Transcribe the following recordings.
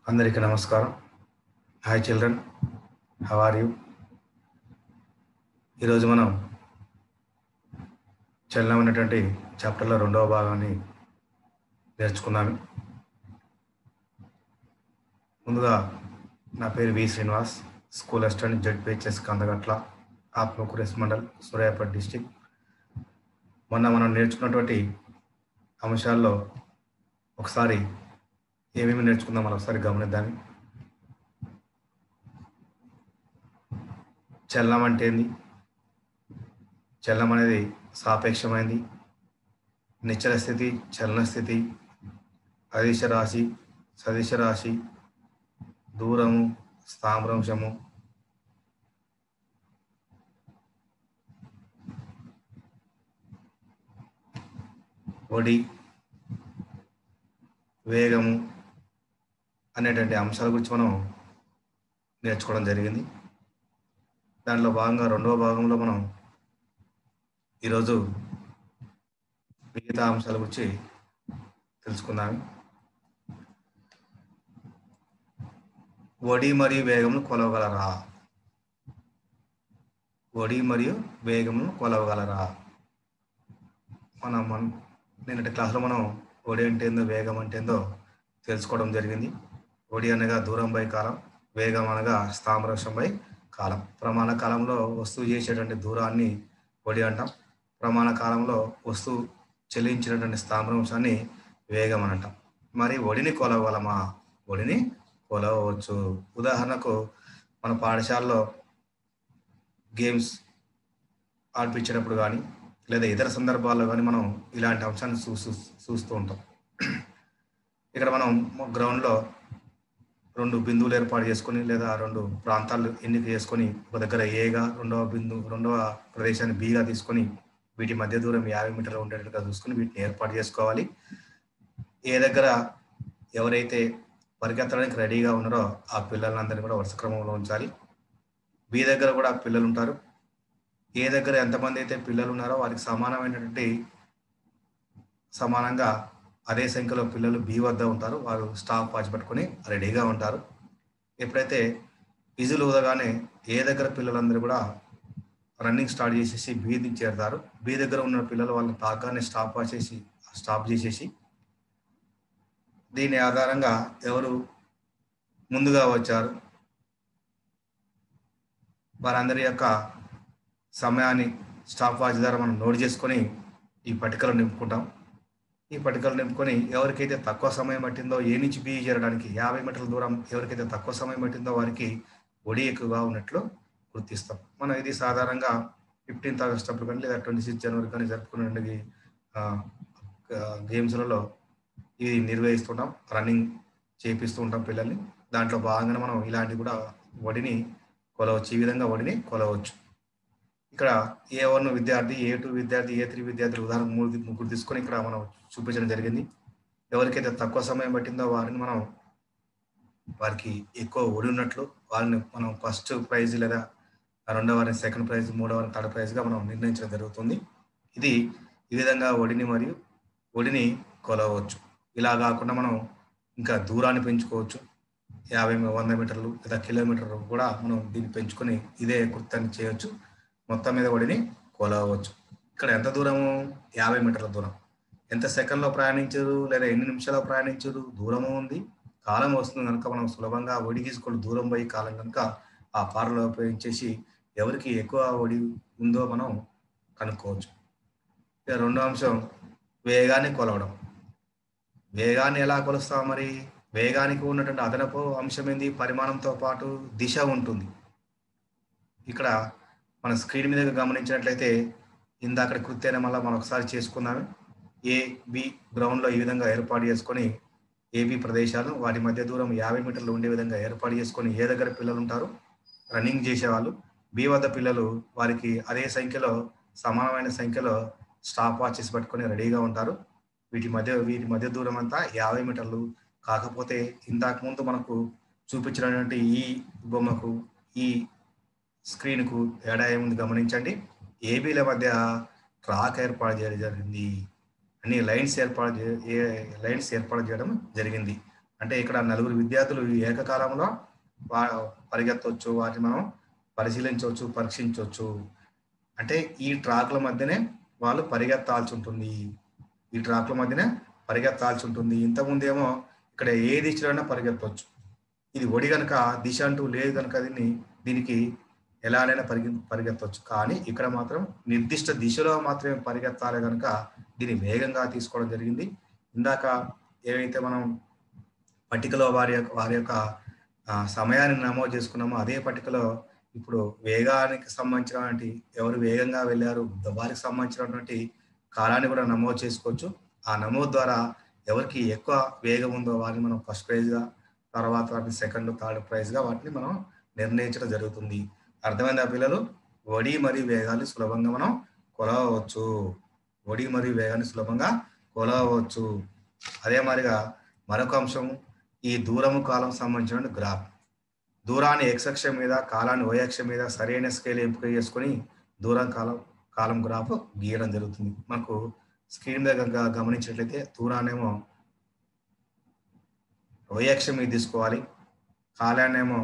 అందరికీ నమస్కారం hi children how are you ఈరోజు మనం చలనమైనటువంటి చాప్టర్లో రెండవ భాగాన్ని నేర్చుకున్నాను ముందుగా నా పేరు V Srinivas school assistant ZPHS Kandagatla ఆత్మకూరేస్ మండల్ సూర్యాపేట డిస్టిక్ మొన్న మనం నేర్చుకున్నటువంటి అంశాల్లో ఒకసారి ఏమేమి నేర్చుకుందాం మనం ఒకసారి గమనిద్దాం చలనం అంటే ఏంది చలనం అనేది సాపేక్షమైంది నిశ్చల స్థితి చలన స్థితి అదిశ రాశి సదిశ రాశి దూరము స్థామరంశము ఒడి వేగము అనేటువంటి అంశాల గురించి మనం నేర్చుకోవడం జరిగింది దాంట్లో భాగంగా రెండవ భాగంలో మనం ఈరోజు మిగతా అంశాల గురించి తెలుసుకుందాం వడి మరియు వేగమును కొలవగలరా వడి మరియు వేగమును కొలవగలరా మనం మన నిన్నటి క్లాస్లో మనం ఒడి అంటే ఏందో వేగం అంటే ఏందో తెలుసుకోవడం జరిగింది ఒడి అనగా దూరం బై కాలం వేగం అనగా స్థామరక్షం బై కాలం ప్రమాణ కాలంలో వస్తువు చేసేటువంటి దూరాన్ని ఒడి అంటాం ప్రమాణ కాలంలో వస్తువు చెల్లించినటువంటి స్థామరాంశాన్ని వేగం అని అంటాం మరి ఒడిని కొలవగలమా ఒడిని కొలవచ్చు ఉదాహరణకు మన పాఠశాలలో గేమ్స్ ఆడిపించేటప్పుడు కానీ లేదా ఇతర సందర్భాల్లో కానీ మనం ఇలాంటి అంశాన్ని చూ చూస్తూ ఉంటాం ఇక్కడ మనం గ్రౌండ్లో రెండు బిందువులు ఏర్పాటు చేసుకొని లేదా రెండు ప్రాంతాలు ఎన్నిక చేసుకొని ఒక దగ్గర ఏగా రెండవ బిందు రెండవ ప్రదేశాన్ని బీగా తీసుకొని వీటి మధ్య దూరం యాభై మీటర్లు ఉండేట్టుగా చూసుకొని వీటిని ఏర్పాటు చేసుకోవాలి ఏ దగ్గర ఎవరైతే పరిగెత్తడానికి రెడీగా ఉన్నారో ఆ పిల్లలందరినీ కూడా వరుస క్రమంలో ఉంచాలి బి దగ్గర కూడా పిల్లలు ఉంటారు ఏ దగ్గర ఎంతమంది అయితే పిల్లలు ఉన్నారో వారికి సమానమైనటువంటి సమానంగా అదే సంఖ్యలో పిల్లలు బి వద్ద ఉంటారు వారు స్టాప్ వాచ్ పట్టుకొని రెడీగా ఉంటారు ఎప్పుడైతే విజులు ఊదగానే ఏ దగ్గర పిల్లలందరూ కూడా రన్నింగ్ స్టార్ట్ చేసేసి బి దిగి చేరుతారు బి దగ్గర ఉన్న పిల్లలు వాళ్ళని తాకాన్ని స్టాప్ వాచ్ చేసి స్టాప్ చేసేసి దీని ఆధారంగా ఎవరు ముందుగా వచ్చారు వారందరి యొక్క సమయాన్ని స్టాప్ వాచ్ ద్వారా మనం నోట్ చేసుకొని ఈ పట్టికలు నింపుకుంటాం ఈ పట్టికలు నింపుకొని ఎవరికైతే తక్కువ సమయం పట్టిందో ఏ నుంచి బి చేరడానికి యాభై మీటర్ల దూరం ఎవరికైతే తక్కువ సమయం పట్టిందో వారికి ఒడి ఎక్కువగా ఉన్నట్లు గుర్తిస్తాం మనం ఇది సాధారణంగా ఫిఫ్టీన్త్ ఆగస్ట్ అప్పుడు కానీ లేదా ట్వంటీ సిక్స్ జనవరి కానీ జరుపుకునే గేమ్స్లలో ఇది నిర్వహిస్తుంటాం రన్నింగ్ చేపిస్తూ ఉంటాం పిల్లల్ని దాంట్లో భాగంగానే మనం ఇలాంటి కూడా ఒడిని కొలవచ్చు ఈ విధంగా ఒడిని కొలవచ్చు ఇక్కడ ఏ వన్ విద్యార్థి ఏ టూ విద్యార్థి ఏ త్రీ విద్యార్థులు ఉదాహరణ మూడు ముగ్గురు తీసుకొని ఇక్కడ మనం చూపించడం జరిగింది ఎవరికైతే తక్కువ సమయం పట్టిందో వారిని మనం వారికి ఎక్కువ ఒడి ఉన్నట్లు వాళ్ళని మనం ఫస్ట్ ప్రైజ్ లేదా రెండవ వారిని సెకండ్ ప్రైజ్ మూడవ వారిని థర్డ్ ప్రైజ్గా మనం నిర్ణయించడం జరుగుతుంది ఇది ఈ విధంగా ఒడిని మరియు ఒడిని కొలవచ్చు ఇలా కాకుండా మనం ఇంకా దూరాన్ని పెంచుకోవచ్చు యాభై వంద మీటర్లు లేదా కిలోమీటర్లు కూడా మనం దీన్ని పెంచుకొని ఇదే కృత్యాన్ని చేయొచ్చు మొత్తం మీద ఒడిని కొలవచ్చు ఇక్కడ ఎంత దూరము యాభై మీటర్ల దూరం ఎంత సెకండ్లో ప్రయాణించరు లేదా ఎన్ని నిమిషాల్లో ప్రయాణించరు దూరము ఉంది కాలం వస్తుంది కనుక మనం సులభంగా ఒడి గీసుకొని దూరం పోయి కాలం కనుక ఆ పారలో ఉపయోగించేసి ఎవరికి ఎక్కువ ఒడి ఉందో మనం కనుక్కోవచ్చు ఇక రెండో అంశం వేగాన్ని కొలవడం వేగాన్ని ఎలా కొలుస్తాం మరి వేగానికి ఉన్నటువంటి అదనపు అంశం ఏంది పరిమాణంతో పాటు దిశ ఉంటుంది ఇక్కడ మన స్క్రీన్ మీద గమనించినట్లయితే ఇందాక కృత్యాన్ని మళ్ళీ మనం ఒకసారి చేసుకుందాము ఏ బి గ్రౌండ్లో ఈ విధంగా ఏర్పాటు చేసుకొని ఏబి ప్రదేశాలు వాటి మధ్య దూరం యాభై మీటర్లు ఉండే విధంగా ఏర్పాటు చేసుకొని ఏ దగ్గర పిల్లలు ఉంటారు రన్నింగ్ చేసేవాళ్ళు బి వద్ద పిల్లలు వారికి అదే సంఖ్యలో సమానమైన సంఖ్యలో స్టాప్ వాచెస్ పట్టుకొని రెడీగా ఉంటారు వీటి మధ్య వీటి మధ్య దూరం అంతా యాభై మీటర్లు కాకపోతే ఇంతకు ముందు మనకు చూపించినటువంటి ఈ బొమ్మకు ఈ స్క్రీన్కు తేడా ఏముంది గమనించండి ఏబీల మధ్య ట్రాక్ ఏర్పాటు చేయడం జరిగింది అన్ని లైన్స్ ఏర్పాటు చే- ఏ లైన్స్ ఏర్పాటు చేయడం జరిగింది అంటే ఇక్కడ నలుగురు విద్యార్థులు ఏకకాలంలో వా పరిగెత్తవచ్చు వాటిని మనం పరిశీలించవచ్చు పరీక్షించవచ్చు అంటే ఈ ట్రాక్ల మధ్యనే వాళ్ళు పరిగెత్తాల్సి ఉంటుంది ఈ ట్రాక్ల మధ్యనే పరిగెత్తాల్సి ఉంటుంది ఇంతకుముందేమో ఇక్కడ ఏ దిశలోనే పరిగెత్తవచ్చు ఇది ఒడి కనుక దిశ అంటూ లేదు కనుక దీన్ని దీనికి ఎలానైనా పరిగె పరిగెత్తవచ్చు కానీ ఇక్కడ మాత్రం నిర్దిష్ట దిశలో మాత్రమే పరిగెత్తాలి కనుక దీన్ని వేగంగా తీసుకోవడం జరిగింది ఇందాక ఏవైతే మనం పట్టికలో వారి యొక్క వారి యొక్క సమయాన్ని నమోదు చేసుకున్నామో అదే పట్టికలో ఇప్పుడు వేగానికి సంబంధించినటువంటి ఎవరు వేగంగా వెళ్ళారు వారికి సంబంధించినటువంటి కాలాన్ని కూడా నమోదు చేసుకోవచ్చు ఆ నమోదు ద్వారా ఎవరికి ఎక్కువ వేగం ఉందో వారిని మనం ఫస్ట్ ప్రైజ్గా తర్వాత వాటిని సెకండ్ థర్డ్ ప్రైజ్గా వాటిని మనం నిర్ణయించడం జరుగుతుంది అర్థమైందా పిల్లలు వడి మరియు వేగాన్ని సులభంగా మనం కొలవవచ్చు వడి మరియు వేగాన్ని సులభంగా కొలవవచ్చు అదే మాదిరిగా మరొక అంశం ఈ దూరము కాలం సంబంధించిన గ్రాఫ్ దూరాన్ని ఎక్స్ అక్షం మీద కాలాన్ని వై అక్షం మీద సరైన స్కేల్ ఎంపిక చేసుకొని దూరం కాలం కాలం గ్రాఫ్ గీయడం జరుగుతుంది మనకు స్క్రీన్ దగ్గర గమనించినట్లయితే దూరాన్నేమో వై అక్షం మీద తీసుకోవాలి కాలాన్నేమో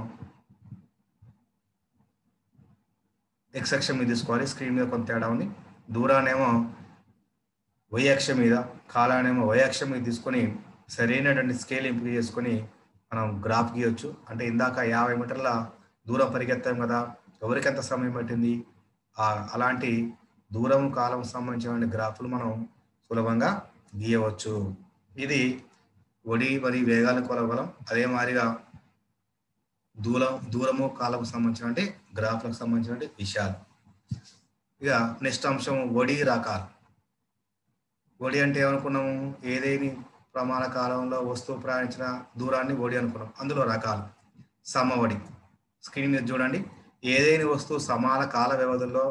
ఎక్స్ అక్షం మీద తీసుకోవాలి స్క్రీన్ మీద కొంత తేడా ఉంది దూరాన్నేమో వై అక్షం మీద కాలాన్నేమో వై అక్షం మీద తీసుకొని సరైనటువంటి స్కేల్ ఎంపిక చేసుకొని మనం గ్రాఫ్ గీయొచ్చు అంటే ఇందాక యాభై మీటర్ల దూరం పరిగెత్తాం కదా ఎవరికి ఎంత సమయం పట్టింది అలాంటి దూరం కాలం సంబంధించిన గ్రాఫ్లు మనం సులభంగా గీయవచ్చు ఇది ఒడి మరి వేగాలను కొలవగలం అదే మాదిరిగా దూరం దూరము కాలకు సంబంధించినటువంటి గ్రాఫ్లకు సంబంధించినటువంటి విషయాలు ఇక నెక్స్ట్ అంశం ఒడి రకాలు ఒడి అంటే ఏమనుకున్నాము ఏదేని ప్రమాణ కాలంలో వస్తువు ప్రయాణించిన దూరాన్ని ఒడి అనుకున్నాం అందులో రకాలు సమవడి స్క్రీన్ మీద చూడండి ఏదైనా వస్తువు సమాన కాల వ్యవధుల్లో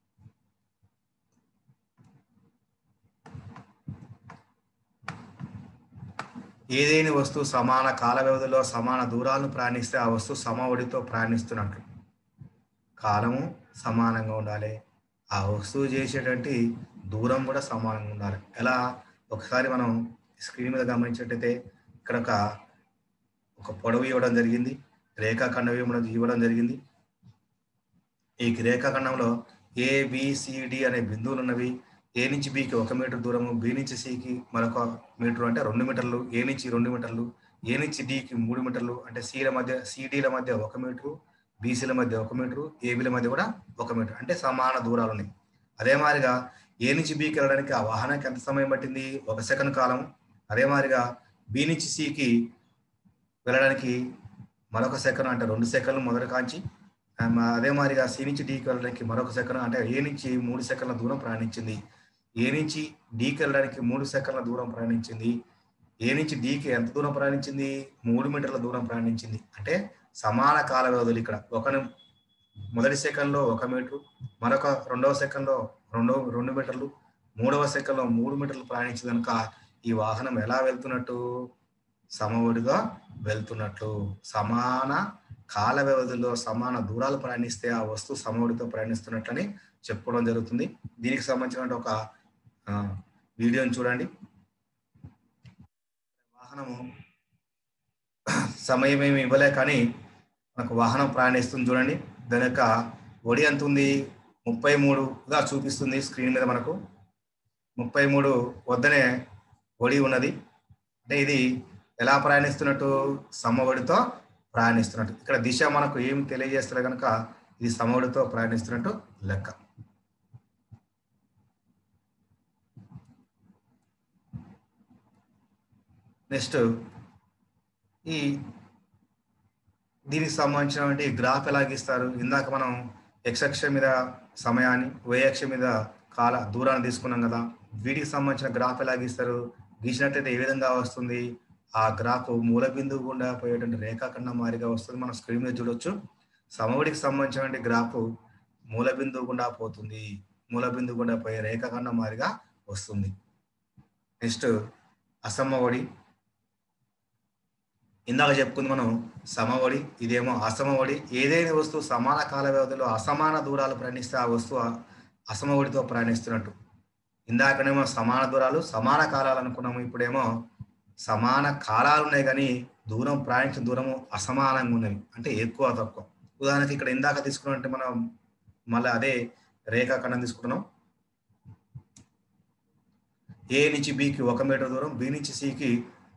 ఏదైనా వస్తువు సమాన కాల వ్యవధిలో సమాన దూరాలను ప్రయాణిస్తే ఆ వస్తువు సమవడితో ప్రయాణిస్తున్నట్లు కాలము సమానంగా ఉండాలి ఆ వస్తువు చేసేటువంటి దూరం కూడా సమానంగా ఉండాలి ఎలా ఒకసారి మనం స్క్రీన్ మీద గమనించినట్టయితే ఇక్కడ ఒక ఒక పొడవు ఇవ్వడం జరిగింది రేఖాఖండం ఇవ్వడం ఇవ్వడం జరిగింది ఈ రేఖాఖండంలో ఏ బిసిడి అనే బిందువులు ఉన్నవి ఏ నుంచి బికి ఒక మీటర్ దూరము బి నుంచి సికి మరొక మీటర్ అంటే రెండు మీటర్లు ఏ నుంచి రెండు మీటర్లు ఏ నుంచి డికి మూడు మీటర్లు అంటే సిల మధ్య సిడిల మధ్య ఒక మీటరు బీసీల మధ్య ఒక మీటరు ఏబీల మధ్య కూడా ఒక మీటర్ అంటే సమాన దూరాలు ఉన్నాయి అదే మాదిరిగా ఏ నుంచి బికి వెళ్ళడానికి ఆ వాహనానికి ఎంత సమయం పట్టింది ఒక సెకండ్ కాలం అదే మాదిరిగా బి నుంచి సికి వెళ్ళడానికి మరొక సెకండ్ అంటే రెండు సెకండ్లు మొదటి కాంచి అదే మాదిరిగా సి నుంచి డీకి వెళ్ళడానికి మరొక సెకండ్ అంటే ఏ నుంచి మూడు సెకండ్ల దూరం ప్రయాణించింది ఏ నుంచి డీకి వెళ్ళడానికి మూడు సెకండ్ల దూరం ప్రయాణించింది ఏ నుంచి డీకి ఎంత దూరం ప్రయాణించింది మూడు మీటర్ల దూరం ప్రయాణించింది అంటే సమాన కాల వ్యవధులు ఇక్కడ ఒక మొదటి సెకండ్లో ఒక మీటరు మరొక రెండవ సెకండ్లో రెండవ రెండు మీటర్లు మూడవ సెకండ్లో మూడు మీటర్లు ప్రయాణించింది కనుక ఈ వాహనం ఎలా వెళ్తున్నట్టు సమవుడిగా వెళ్తున్నట్లు సమాన కాల వ్యవధిలో సమాన దూరాలు ప్రయాణిస్తే ఆ వస్తువు సమవుడితో ప్రయాణిస్తున్నట్లని చెప్పుకోవడం జరుగుతుంది దీనికి సంబంధించిన ఒక వీడియోని చూడండి వాహనము సమయం ఏమి ఇవ్వలే కానీ మనకు వాహనం ప్రయాణిస్తుంది చూడండి దాని యొక్క ఒడి ఎంత ఉంది ముప్పై మూడుగా చూపిస్తుంది స్క్రీన్ మీద మనకు ముప్పై మూడు వద్దనే ఒడి ఉన్నది అంటే ఇది ఎలా ప్రయాణిస్తున్నట్టు సమవడితో ప్రయాణిస్తున్నట్టు ఇక్కడ దిశ మనకు ఏం తెలియజేస్తారు కనుక ఇది సమవుడితో ప్రయాణిస్తున్నట్టు లెక్క నెక్స్ట్ ఈ దీనికి సంబంధించినటువంటి గ్రాఫ్ ఎలా గీస్తారు ఇందాక మనం ఎక్స్ అక్షం మీద సమయాన్ని వై అక్షం మీద కాల దూరాన్ని తీసుకున్నాం కదా వీటికి సంబంధించిన గ్రాఫ్ ఎలా గీస్తారు గీసినట్లయితే ఏ విధంగా వస్తుంది ఆ గ్రాఫ్ మూల బిందువు గుండా పోయేటువంటి రేఖాఖండం మారిగా వస్తుంది మనం స్క్రీన్ మీద చూడొచ్చు సమవుడికి సంబంధించినటువంటి గ్రాఫ్ మూల బిందువు గుండా పోతుంది మూల బిందువు గుండా పోయే రేఖాఖండం మారిగా వస్తుంది నెక్స్ట్ అసమ్మఒడి ఇందాక చెప్పుకుంది మనం సమవడి ఇదేమో అసమవడి ఏదైనా వస్తువు సమాన కాల వ్యవధిలో అసమాన దూరాలు ప్రయాణిస్తే ఆ వస్తువు అసమవడితో ప్రయాణిస్తున్నట్టు ఇందాకనేమో సమాన దూరాలు సమాన కాలాలు అనుకున్నాము ఇప్పుడేమో సమాన కాలాలు ఉన్నాయి కానీ దూరం ప్రయాణించిన దూరము అసమానంగా ఉన్నవి అంటే ఎక్కువ తక్కువ ఉదాహరణకి ఇక్కడ ఇందాక తీసుకున్నట్టు మనం మళ్ళీ అదే రేఖాఖండం తీసుకుంటున్నాం ఏ నుంచి బికి ఒక మీటర్ దూరం బి నుంచి సికి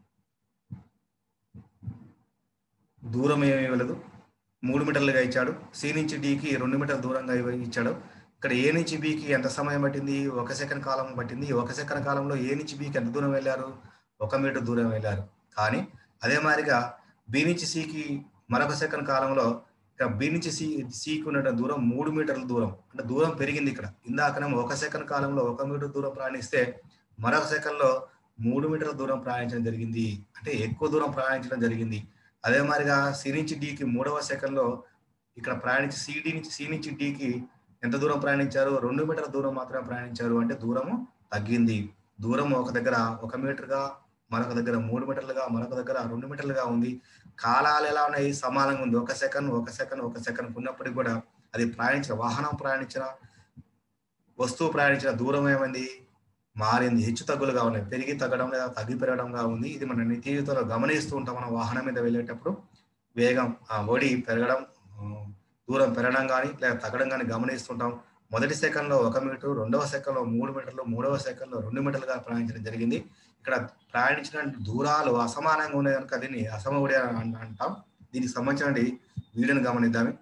దూరం ఏమీ ఇవ్వలేదు మూడు మీటర్లుగా ఇచ్చాడు సి నుంచి డికి రెండు మీటర్ల దూరంగా ఇవ్వ- ఇచ్చాడు ఇక్కడ ఏ నుంచి బికి ఎంత సమయం పట్టింది ఒక సెకండ్ కాలం పట్టింది ఒక సెకండ్ కాలంలో ఏ నుంచి బికి ఎంత దూరం వెళ్ళారు ఒక మీటర్ దూరం వెళ్ళారు కానీ అదే మాదిరిగా బి నుంచి సికి మరొక సెకండ్ కాలంలో ఇక్కడ బి నుంచి సి సికి ఉన్న దూరం మూడు మీటర్ల దూరం అంటే దూరం పెరిగింది ఇక్కడ ఇందాకనేమో ఒక సెకండ్ కాలంలో ఒక మీటర్ దూరం ప్రయాణిస్తే మరొక సెకండ్లో మూడు మీటర్ల దూరం ప్రయాణించడం జరిగింది అంటే ఎక్కువ దూరం ప్రయాణించడం జరిగింది అదే మాదిరిగా సి నుంచి డికి మూడవ సెకండ్లో ఇక్కడ ప్రయాణించి సిడి నుంచి సి నుంచి డికి ఎంత దూరం ప్రయాణించారు రెండు మీటర్ల దూరం మాత్రమే ప్రయాణించారు అంటే దూరము తగ్గింది దూరం ఒక దగ్గర ఒక మీటర్గా మరొక దగ్గర మూడు మీటర్లుగా మరొక దగ్గర రెండు మీటర్లుగా ఉంది కాలాలు ఎలా ఉన్నాయి సమానంగా ఉంది ఒక సెకండ్ ఒక సెకండ్ ఒక సెకండ్ ఉన్నప్పటికీ కూడా అది ప్రయాణించిన వాహనం ప్రయాణించిన వస్తువు ప్రయాణించిన దూరం ఏమైంది మారింది హెచ్చు తగ్గులుగా ఉన్నాయి పెరిగి తగ్గడం లేదా తగ్గి పెరగడంగా ఉంది ఇది మన నిత్య జీవితంలో గమనిస్తూ ఉంటాం మనం వాహనం మీద వెళ్ళేటప్పుడు వేగం ఆ ఒడి పెరగడం ఆ, దూరం పెరగడం కానీ లేదా తగ్గడం కానీ గమనిస్తుంటాం మొదటి సెకండ్లో ఒక మీటర్ రెండవ సెకండ్లో మూడు మీటర్లు మూడవ సెకండ్లో రెండు మీటర్లుగా ప్రయాణించడం జరిగింది ఇక్కడ ప్రయాణించిన దూరాలు అసమానంగా ఉన్నాయి కనుక దీన్ని అసమవుడి అని అన్- అంటాం దీనికి సంబంధించిన వీడియోని గమనిద్దాం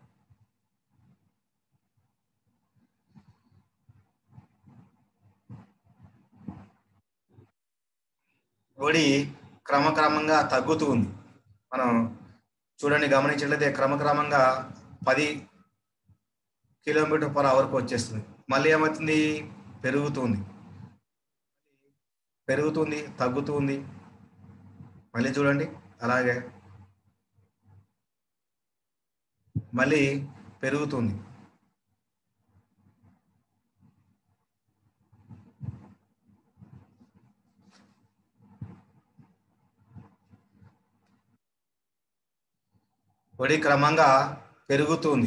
ఒడి క్రమక్రమంగా తగ్గుతూ ఉంది మనం చూడండి గమనించినట్లయితే క్రమక్రమంగా పది కిలోమీటర్ పర్ అవర్కి వచ్చేస్తుంది మళ్ళీ ఏమవుతుంది పెరుగుతుంది పెరుగుతుంది తగ్గుతుంది మళ్ళీ చూడండి అలాగే మళ్ళీ పెరుగుతుంది ఒడి క్రమంగా పెరుగుతుంది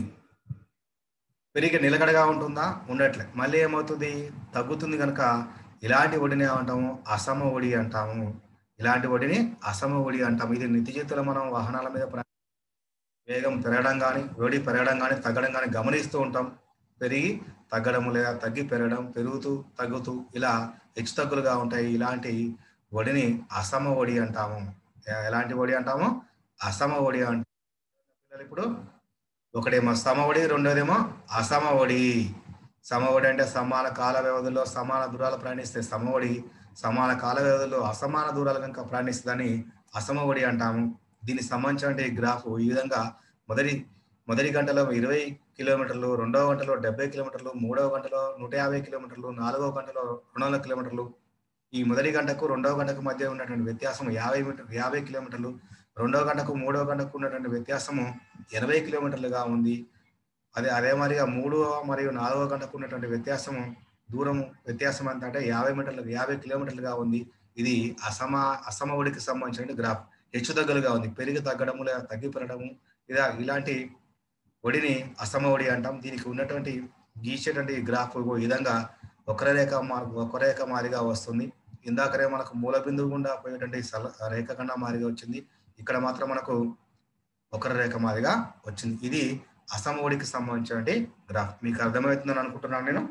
పెరిగి నిలకడగా ఉంటుందా ఉండట్లే మళ్ళీ ఏమవుతుంది తగ్గుతుంది కనుక ఇలాంటి ఒడిని ఏమంటాము అసమ ఒడి అంటాము ఇలాంటి ఒడిని అసమ ఒడి అంటాము ఇది నిత్య జీవితంలో మనం వాహనాల మీద ప్ర- వేగం పెరగడం కానీ ఒడి పెరగడం కానీ తగ్గడం కానీ గమనిస్తూ ఉంటాం పెరిగి తగ్గడం లేదా తగ్గి పెరగడం పెరుగుతూ తగ్గుతూ ఇలా హెచ్చు తగ్గులుగా ఉంటాయి ఇలాంటి ఒడిని అసమ ఒడి అంటాము ఎ- ఎలాంటి ఒడి అంటాము అసమ ఒడి అంటాము పిల్లలు ఇప్పుడు ఒకటేమో సమవడి రెండోదేమో అసమవడి సమవడి అంటే సమాన కాల వ్యవధిలో సమాన దూరాలు ప్రయాణిస్తే సమవడి సమాన కాల వ్యవధిలో అసమాన దూరాలు కనుక ప్రయాణిస్తుందని అసమవడి అంటాము దీనికి సంబంధించిన ఈ గ్రాఫ్ ఈ విధంగా మొదటి మొదటి గంటలో ఇరవై కిలోమీటర్లు రెండవ గంటలో డెబ్బై కిలోమీటర్లు మూడవ గంటలో నూట యాభై కిలోమీటర్లు నాలుగవ గంటలో రెండు వందల కిలోమీటర్లు ఈ మొదటి గంటకు రెండవ గంటకు మధ్య ఉన్నటువంటి వ్యత్యాసం యాభై మీటర్ యాభై కిలోమీటర్లు రెండవ గంటకు మూడవ గంటకు ఉన్నటువంటి వ్యత్యాసము ఎనభై కిలోమీటర్లుగా ఉంది అదే అదే మరిగా మూడవ మరియు నాలుగవ గంటకు ఉన్నటువంటి వ్యత్యాసము దూరం వ్యత్యాసం ఎంత అంటే యాభై మీటర్లు యాభై కిలోమీటర్లుగా ఉంది ఇది అసమ అసమవుడికి సంబంధించిన గ్రాఫ్ హెచ్చు తగ్గులుగా ఉంది పెరిగి తగ్గడము లేదా తగ్గి పెరగడము ఇలా ఇలాంటి ఒడిని అసమవుడి అంటాం దీనికి ఉన్నటువంటి గీసేటువంటి గ్రాఫ్ ఈ విధంగా వక్రరేఖ మార్గ వక్రరేఖ మాదిరిగా వస్తుంది ఇందాకనే మనకు మూల బిందువు గుండా పోయేటువంటి సల రేఖఖండ మాదిరిగా వచ్చింది ఇక్కడ మాత్రం మనకు వక్రరేఖ మాదిరిగా వచ్చింది ఇది అసమవుడికి సంబంధించినటువంటి గ్రాఫ్ మీకు అర్థమవుతుందని అనుకుంటున్నాను నేను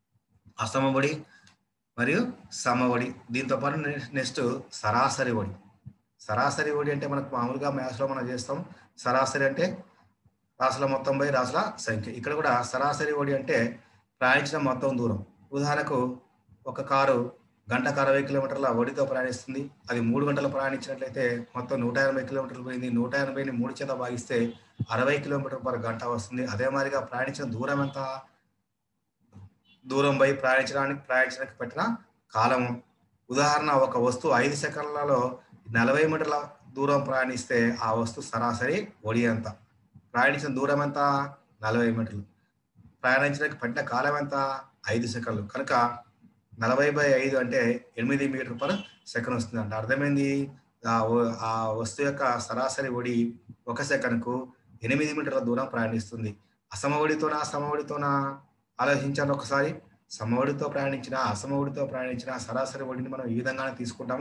అసమవడి మరియు సమవడి దీంతో పాటు నెక్స్ట్ సరాసరి ఒడి సరాసరి ఒడి అంటే మనకు మామూలుగా మ్యాథ్స్లో మనం చేస్తాం సరాసరి అంటే రాసుల మొత్తం బై రాసుల సంఖ్య ఇక్కడ కూడా సరాసరి ఒడి అంటే ప్రయాణించిన మొత్తం దూరం ఉదాహరణకు ఒక కారు గంటకు అరవై కిలోమీటర్ల ఒడితో ప్రయాణిస్తుంది అది మూడు గంటలు ప్రయాణించినట్లయితే మొత్తం నూట ఎనభై కిలోమీటర్లు పోయింది నూట ఎనభైని మూడు చేత భాగిస్తే అరవై కిలోమీటర్ పర్ గంట వస్తుంది అదే మాదిరిగా ప్రయాణించిన దూరం ఎంత దూరం పోయి ప్రయాణించడానికి ప్రయాణించడానికి పెట్టిన కాలము ఉదాహరణ ఒక వస్తువు ఐదు సెకండ్లలో నలభై మీటర్ల దూరం ప్రయాణిస్తే ఆ వస్తువు సరాసరి ఒడి ఎంత ప్రయాణించిన దూరం ఎంత నలభై మీటర్లు ప్రయాణించడానికి పట్టిన కాలం ఎంత ఐదు సెకండ్లు కనుక నలభై బై ఐదు అంటే ఎనిమిది మీటర్ పర్ సెకండ్ వస్తుంది అంటే అర్థమైంది ఆ వ- ఆ వస్తువు యొక్క సరాసరి ఒడి ఒక సెకండ్కు ఎనిమిది మీటర్ల దూరం ప్రయాణిస్తుంది అసమవడితోనా సమవడితోనా ఆలోచించాలి ఒకసారి సమవడితో ప్రయాణించిన అసమవడితో ప్రయాణించిన సరాసరి ఒడిని మనం ఈ విధంగానే తీసుకుంటాము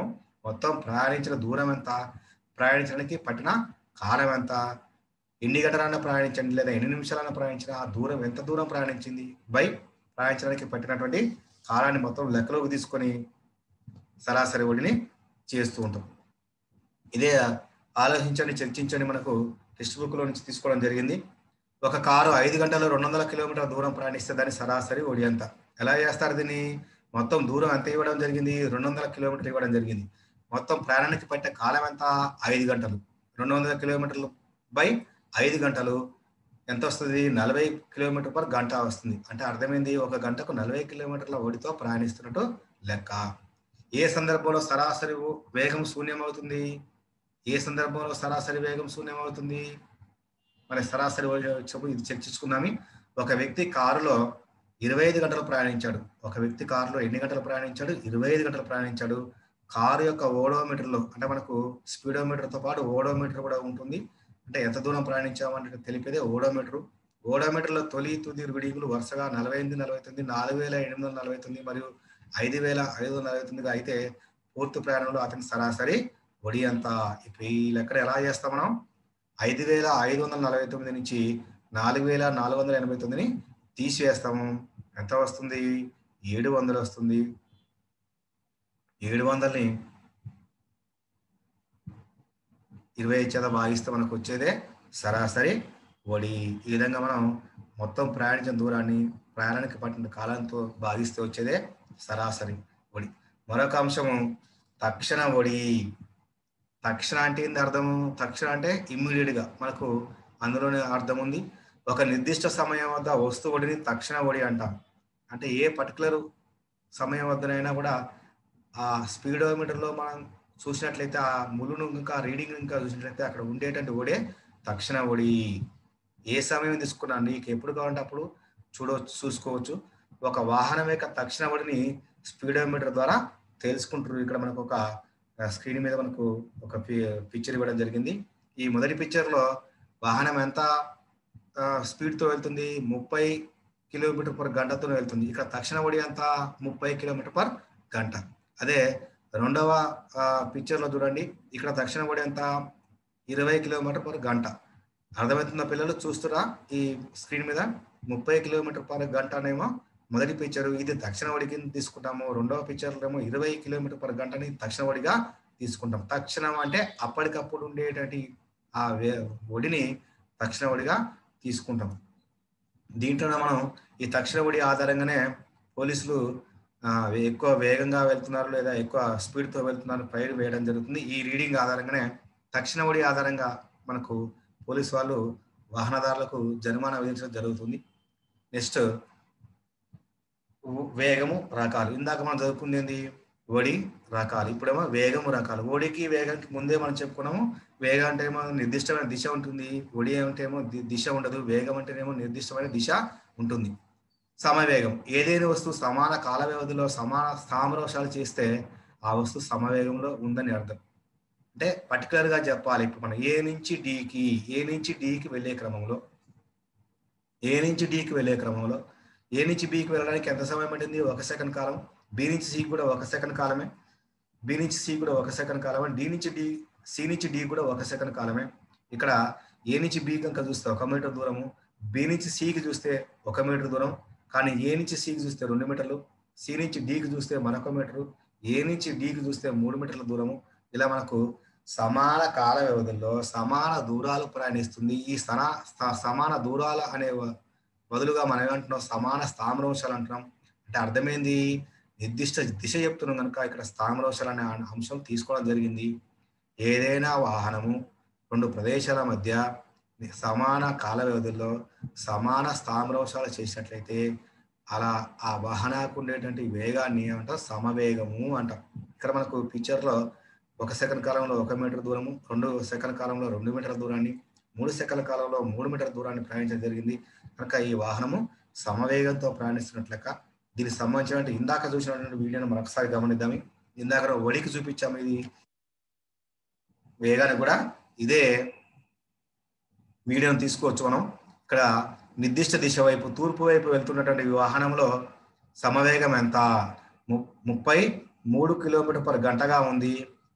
మొత్తం ప్రయాణించిన దూరం ఎంత ప్రయాణించడానికి పట్టిన కాలం ఎంత ఎన్ని గంటలన్నా ప్రయాణించండి లేదా ఎన్ని నిమిషాలన్నా ప్రయాణించిన ఆ దూరం ఎంత దూరం ప్రయాణించింది బై ప్రయాణించడానికి పట్టినటువంటి కాలాన్ని మొత్తం లెక్కలోకి తీసుకొని సరాసరి ఒడిని చేస్తూ ఉంటాం ఇదే ఆలోచించండి చర్చించండి మనకు టెక్స్ట్ బుక్ లో నుంచి తీసుకోవడం జరిగింది ఒక కారు ఐదు గంటలు రెండు వందల కిలోమీటర్ల దూరం ప్రయాణిస్తే దాని సరాసరి ఒడి ఎంత ఎలా చేస్తారు దీన్ని మొత్తం దూరం ఎంత ఇవ్వడం జరిగింది రెండు వందల కిలోమీటర్లు ఇవ్వడం జరిగింది మొత్తం ప్రయాణానికి పట్టే కాలం ఎంత ఐదు గంటలు రెండు వందల కిలోమీటర్లు బై ఐదు గంటలు ఎంత వస్తుంది నలభై కిలోమీటర్ పర్ గంట వస్తుంది అంటే అర్థమైంది ఒక గంటకు నలభై కిలోమీటర్ల ఒడితో ప్రయాణిస్తున్నట్టు లెక్క ఏ సందర్భంలో సరాసరి వేగం శూన్యం అవుతుంది ఏ సందర్భంలో సరాసరి వేగం శూన్యం అవుతుంది మరి సరాసరి వచ్చినప్పుడు ఇది చర్చించుకుందామి ఒక వ్యక్తి కారులో ఇరవై ఐదు గంటలు ప్రయాణించాడు ఒక వ్యక్తి కారులో ఎన్ని గంటలు ప్రయాణించాడు ఇరవై ఐదు గంటలు ప్రయాణించాడు కారు యొక్క ఓడోమీటర్లో అంటే మనకు స్పీడోమీటర్తో పాటు ఓడోమీటర్ కూడా ఉంటుంది అంటే ఎంత దూరం ప్రయాణించామంటే తెలిపేదే ఓడోమీటర్ ఓడోమీటర్లో తొలి తుది రీడింగులు వరుసగా నలభై ఎనిమిది నలభై తొమ్మిది నాలుగు వేల ఎనిమిది వందల నలభై తొమ్మిది మరియు ఐదు వేల ఐదు వందల నలభై తొమ్మిదిగా అయితే పూర్తి ప్రయాణంలో అతని సరాసరి ఒడి అంత ఇప్పుడు ఈ లెక్కన ఎలా చేస్తాం మనం ఐదు వేల ఐదు వందల నలభై తొమ్మిది నుంచి నాలుగు వేల నాలుగు వందల ఎనభై తొమ్మిదిని తీసివేస్తాము ఎంత వస్తుంది ఏడు వందలు వస్తుంది ఏడు వందల్ని ఇరవై చేత భాగిస్తే మనకు వచ్చేదే సరాసరి ఒడి ఈ విధంగా మనం మొత్తం ప్రయాణించిన దూరాన్ని ప్రయాణానికి పట్టిన కాలంతో భాగిస్తే వచ్చేదే సరాసరి ఒడి మరొక అంశము తక్షణ ఒడి తక్షణ అంటే ఏంది అర్థము తక్షణ అంటే ఇమ్మీడియట్ గా మనకు అందులోనే అర్థం ఉంది ఒక నిర్దిష్ట సమయం వద్ద వస్తు ఒడిని తక్షణ ఒడి అంటాం అంటే ఏ పర్టికులర్ సమయం వద్దనైనా కూడా ఆ స్పీడోమీటర్లో మనం చూసినట్లయితే ఆ ములును ఇంకా రీడింగ్ ఇంకా చూసినట్లయితే అక్కడ ఉండేటువంటి ఒడే తక్షణ ఒడి ఏ సమయం తీసుకున్నా నీకు ఎప్పుడు కావాలంటే అప్పుడు చూడవచ్చు చూసుకోవచ్చు ఒక వాహనం యొక్క తక్షణ ఒడిని స్పీడోమీటర్ ద్వారా తెలుసుకుంటారు ఇక్కడ మనకు ఒక స్క్రీన్ మీద మనకు ఒక పిక్చర్ ఇవ్వడం జరిగింది ఈ మొదటి పిక్చర్లో వాహనం ఎంత స్పీడ్తో వెళ్తుంది ముప్పై కిలోమీటర్ పర్ గంటతో వెళ్తుంది ఇక్కడ తక్షణ ఒడి ఎంత ముప్పై కిలోమీటర్ పర్ గంట అదే రెండవ పిక్చర్లో చూడండి ఇక్కడ దక్షిణ ఒడి ఎంత ఇరవై కిలోమీటర్ పర్ గంట అర్థమవుతున్న పిల్లలు చూస్తురా ఈ స్క్రీన్ మీద ముప్పై కిలోమీటర్ పర్ గంట అనేమో మొదటి పిక్చర్ ఇది దక్షిణ ఒడికి తీసుకుంటాము రెండవ పిక్చర్లో ఏమో ఇరవై కిలోమీటర్ పర్ గంటని దక్షిణ ఒడిగా తీసుకుంటాం తక్షణం అంటే అప్పటికప్పుడు ఉండేటువంటి ఆ ఒడిని తక్షణ ఒడిగా తీసుకుంటాం దీంట్లో మనం ఈ తక్షణ ఒడి ఆధారంగానే పోలీసులు ఎక్కువ వేగంగా వెళ్తున్నారు లేదా ఎక్కువ స్పీడ్తో వెళ్తున్నారు ఫైర్ వేయడం జరుగుతుంది ఈ రీడింగ్ ఆధారంగానే తక్షణ ఒడి ఆధారంగా మనకు పోలీస్ వాళ్ళు వాహనదారులకు జరిమానా విధించడం జరుగుతుంది నెక్స్ట్ వేగము రకాలు ఇందాక మనం చదువుకుంది ఒడి రకాలు ఇప్పుడేమో వేగము రకాలు ఒడికి వేగానికి ముందే మనం చెప్పుకున్నాము వేగం అంటే ఏమో నిర్దిష్టమైన దిశ ఉంటుంది ఒడి అంటే ఏమో దిశ ఉండదు వేగం అంటేనేమో నిర్దిష్టమైన దిశ ఉంటుంది సమవేగం ఏదైనా వస్తువు సమాన కాల వ్యవధిలో సమాన స్థామరోషాలు చేస్తే ఆ వస్తువు సమవేగంలో ఉందని అర్థం అంటే పర్టికులర్ గా చెప్పాలి ఇప్పుడు మనం ఏ నుంచి డికి ఏ నుంచి డికి వెళ్ళే క్రమంలో ఏ నుంచి డికి వెళ్ళే క్రమంలో ఏ నుంచి బికి వెళ్ళడానికి ఎంత సమయం పట్టింది ఒక సెకండ్ కాలం బి నుంచి సి కూడా ఒక సెకండ్ కాలమే బి నుంచి సి కూడా ఒక సెకండ్ కాలమే డి నుంచి డి సి నుంచి డి కూడా ఒక సెకండ్ కాలమే ఇక్కడ ఏ నుంచి బి కనుక చూస్తే ఒక మీటర్ దూరము బి నుంచి సికి చూస్తే ఒక మీటర్ దూరం కానీ ఏ నుంచి సికి చూస్తే రెండు మీటర్లు సి నుంచి డికి చూస్తే మరొక మీటరు ఏ నుంచి డికి చూస్తే మూడు మీటర్ల దూరము ఇలా మనకు సమాన కాల వ్యవధుల్లో సమాన దూరాలు ప్రయాణిస్తుంది ఈ సనా సమాన దూరాల అనే బదులుగా మనం ఏమంటున్నాం సమాన స్థామరోషాలు అంటున్నాం అంటే అర్థమైంది నిర్దిష్ట దిశ చెప్తున్నాం కనుక ఇక్కడ స్థామరోషాలు అనే అంశం తీసుకోవడం జరిగింది ఏదైనా వాహనము రెండు ప్రదేశాల మధ్య సమాన కాల వ్యవధుల్లో సమాన స్థామరోషాలు చేసినట్లయితే అలా ఆ వాహనానికి ఉండేటువంటి వేగాన్ని ఏమంటాం సమవేగము అంటాం ఇక్కడ మనకు పిక్చర్లో ఒక సెకండ్ కాలంలో ఒక మీటర్ దూరము రెండు సెకండ్ కాలంలో రెండు మీటర్ల దూరాన్ని మూడు సెకండ్ల కాలంలో మూడు మీటర్ల దూరాన్ని ప్రయాణించడం జరిగింది కనుక ఈ వాహనము సమవేగంతో ప్రయాణిస్తున్నట్లక దీనికి సంబంధించిన ఇందాక చూసినటువంటి వీడియోను మరొకసారి గమనిద్దాం ఇందాక ఒడికి చూపించాము ఇది వేగాన్ని కూడా ఇదే వీడియోను తీసుకోవచ్చు మనం ఇక్కడ నిర్దిష్ట దిశ వైపు తూర్పు వైపు వెళ్తున్నటువంటి వాహనంలో సమవేగం ఎంత ముప్పై మూడు కిలోమీటర్ పర్ గంటగా ఉంది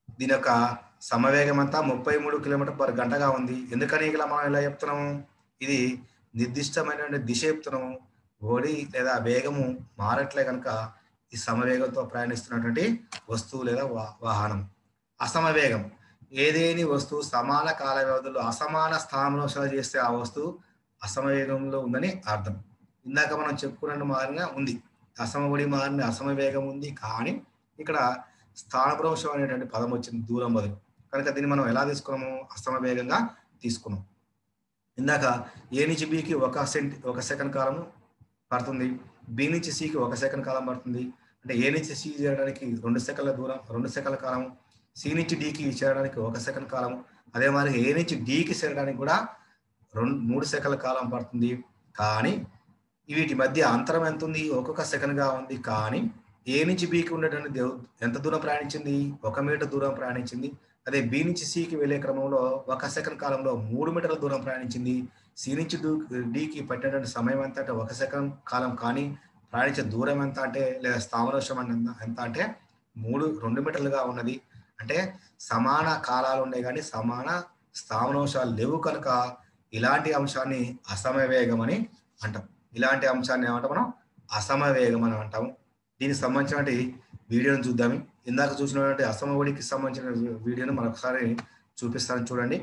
దీని యొక్క సమవేగం అంతా ముప్పై మూడు కిలోమీటర్ పర్ గంటగా ఉంది ఎందుకని ఇలా మనం ఇలా చెప్తున్నాము ఇది నిర్దిష్టమైనటువంటి దిశ చెప్తున్నాము ఓడి లేదా వేగము మారట్లే కనుక ఈ సమవేగంతో ప్రయాణిస్తున్నటువంటి వస్తువు లేదా వా- వాహనం అసమవేగం ఏదేని వస్తువు సమాన కాల వ్యవధిలో అసమాన స్థానంలో చేస్తే ఆ వస్తువు అసమవేగంలో ఉందని అర్థం ఇందాక మనం చెప్పుకున్నట్టు మారిన ఉంది అసమబడి మారిన అసమవేగం ఉంది కానీ ఇక్కడ స్థానభ్రంశం అనేటువంటి పదం వచ్చింది దూరం బదులు కనుక దీన్ని మనం ఎలా తీసుకున్నాము అసమవేగంగా తీసుకున్నాం ఇందాక ఏ నుంచి బికి ఒక సెంట్ ఒక సెకండ్ కాలము పడుతుంది బి నుంచి సికి ఒక సెకండ్ కాలం పడుతుంది అంటే ఏ నుంచి సి చేరడానికి రెండు సెకండ్ల దూరం రెండు సెకండ్ల కాలం సి నుంచి డికి చేరడానికి ఒక సెకండ్ కాలం అదే మరి ఏ నుంచి డికి చేరడానికి కూడా రెండు మూడు సెకండ్ల కాలం పడుతుంది కానీ వీటి మధ్య అంతరం ఎంత ఉంది ఒక్కొక్క సెకండ్ గా ఉంది కానీ ఏ నుంచి బికి ఉండేటువంటి దేవ్- ఎంత దూరం ప్రయాణించింది ఒక మీటర్ దూరం ప్రయాణించింది అదే బి నుంచి సికి వెళ్ళే క్రమంలో ఒక సెకండ్ కాలంలో మూడు మీటర్ల దూరం ప్రయాణించింది సి నుంచి డు- డికి పట్టినటువంటి సమయం ఎంత అంటే ఒక సెకండ్ కాలం కానీ ప్రయాణించే దూరం ఎంత అంటే లేదా స్థావరోషం ఎంత ఎంత అంటే మూడు రెండు మీటర్లుగా ఉన్నది అంటే సమాన కాలాలు ఉన్నాయి కానీ సమాన స్థావనాంశాలు లేవు కనుక ఇలాంటి అంశాన్ని అసమవేగం అని అంటాం ఇలాంటి అంశాన్ని ఏమంటాం మనం అసమవేగం అని అంటాము దీనికి సంబంధించినటువంటి వీడియోను చూద్దాము ఇందాక చూసినటువంటి అసమవడికి సంబంధించిన వీ- వీడియోను మరొకసారి చూపిస్తాను చూడండి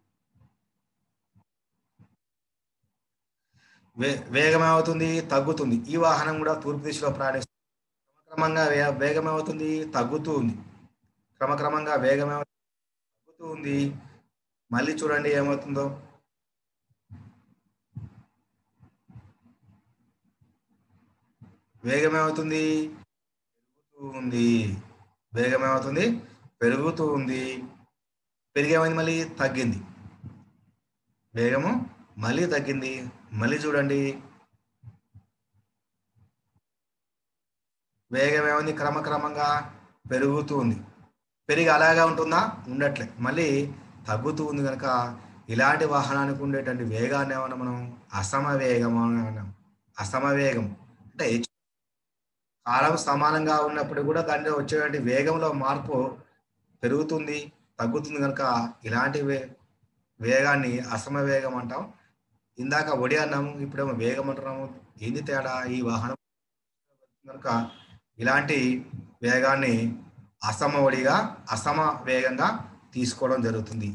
వే వేగం ఏమవుతుంది తగ్గుతుంది ఈ వాహనం కూడా తూర్పు దిశలో ప్రయాణిస్తుంది క్రమక్రమంగా వే వేగం ఏమవుతుంది తగ్గుతూ ఉంది క్రమక్రమంగా వేగం ఏమవుతుంది తగ్గుతూ ఉంది మళ్ళీ చూడండి ఏమవుతుందో వేగం ఏమవుతుంది పెరుగుతూ ఉంది వేగం ఏమవుతుంది పెరుగుతూ ఉంది పెరిగేమైంది మళ్ళీ తగ్గింది వేగము మళ్ళీ తగ్గింది మళ్ళీ చూడండి వేగం ఏమైంది క్రమక్రమంగా పెరుగుతూ ఉంది పెరిగి అలాగా ఉంటుందా ఉండట్లే మళ్ళీ తగ్గుతూ ఉంది కనుక ఇలాంటి వాహనానికి ఉండేటువంటి వేగాన్ని ఏమన్నా మనం అసమవేగం అని అన్నాం అసమవేగం అంటే హెచ్చు కాలం సమానంగా ఉన్నప్పుడు కూడా దానిలో వచ్చేటువంటి వేగంలో మార్పు పెరుగుతుంది తగ్గుతుంది కనుక ఇలాంటి వే వేగాన్ని అసమవేగం అంటాం ఇందాక ఒడి అన్నాము ఇప్పుడేమో వేగం అంటున్నాము ఏంది తేడా ఈ వాహనం కనుక ఇలాంటి వేగాన్ని అసమ ఒడిగా అసమ వేగంగా తీసుకోవడం జరుగుతుంది